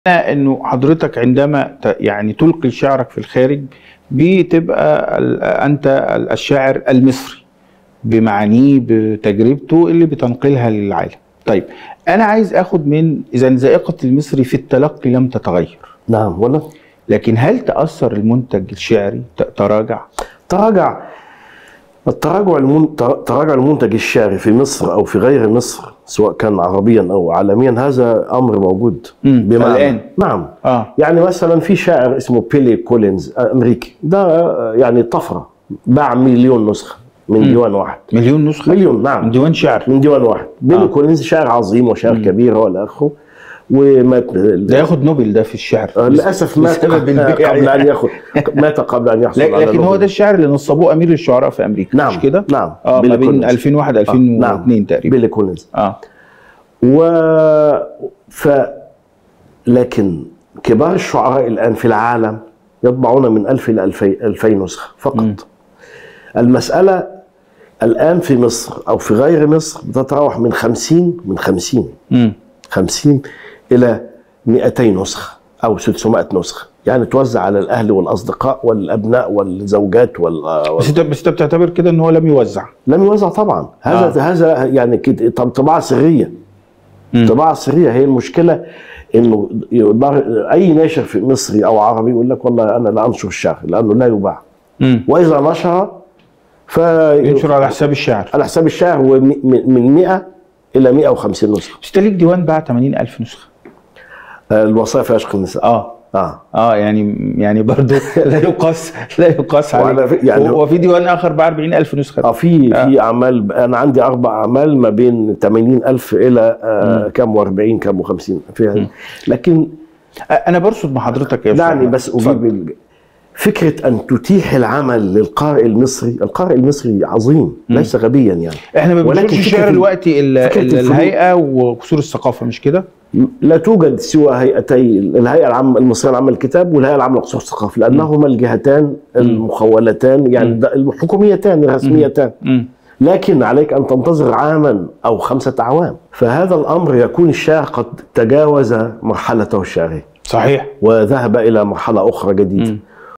انه حضرتك عندما ت- يعني تلقي شعرك في الخارج بتبقى ال- انت الشاعر المصري بمعانيه بتجربته اللي بتنقلها للعالم طيب انا عايز اخد من اذا ذائقه المصري في التلقي لم تتغير نعم ولا لكن هل تاثر المنتج الشعري ت- تراجع تراجع التراجع المن... تراجع المنتج الشعري في مصر او في غير مصر سواء كان عربيا او عالميا هذا امر موجود مم. الآن. نعم اه يعني مثلا في شاعر اسمه بيلي كولينز امريكي ده آه، يعني طفره باع مليون نسخه من ديوان واحد مليون نسخه مليون نعم من ديوان شعر من ديوان واحد بيلي آه. كولينز شاعر عظيم وشاعر كبير والى اخره ومات ده ياخد نوبل ده في الشعر آه، للاسف مات بسبب البيع قبل ان يعني. ياخذ مات قبل ان يحصل لكن على لكن هو نوبل. ده الشعر اللي نصبوه امير الشعراء في امريكا نعم مش كده؟ نعم اه ما بيلي بين كولينز. 2001 آه، 2002 تقريبا بيلي كولينز اه و ف لكن كبار الشعراء الان في العالم يطبعون من 1000 الى 2000 2000 نسخه فقط مم. المساله الان في مصر او في غير مصر بتتراوح من 50 من 50 امم 50 الى 200 نسخه او 600 نسخه يعني توزع على الاهل والاصدقاء والابناء والزوجات وال بس انت بس انت بتعتبر كده ان هو لم يوزع لم يوزع طبعا هذا آه. هذا يعني كده طب طباعه سريه مم. الطباعه السريه هي المشكله انه يقدر- اي ناشر في مصري او عربي يقول لك والله انا لا انشر الشعر لانه لا يباع امم واذا نشر ف ينشر على حساب الشعر على حساب الشعر هو م- م- من 100 الى 150 نسخه بس انت ليك ديوان باع 80000 نسخه آه، الوصايا في عشق النساء اه اه اه يعني يعني برضه لا يقاس لا يقاس وعلى عليه فك- يعني و- وفي ديوان اخر باع 40000 نسخه اه في في اعمال انا عندي اربع اعمال ما بين 80000 الى آه كم و40 كم و50 فيها لكن انا برصد مع حضرتك يا دعني أستاذ بس أحمد. اجيب ال- فكره ان تتيح العمل للقارئ المصري، القارئ المصري عظيم ليس غبيا يعني احنا ما ولكن بنشوفش فكرة شعر ال- دلوقتي الا فكرة إلا الفنون. الهيئه وقصور الثقافه مش كده؟ لا توجد سوى هيئتي الهيئه العامه المصريه العامه للكتاب والهيئه العامه لقصور الثقافه لانهما الجهتان المخولتان يعني د- الحكوميتان الرسميتان امم لكن عليك ان تنتظر عاما او خمسه اعوام فهذا الامر يكون الشاعر قد تجاوز مرحلته الشعريه صحيح وذهب الى مرحله اخرى جديده مم.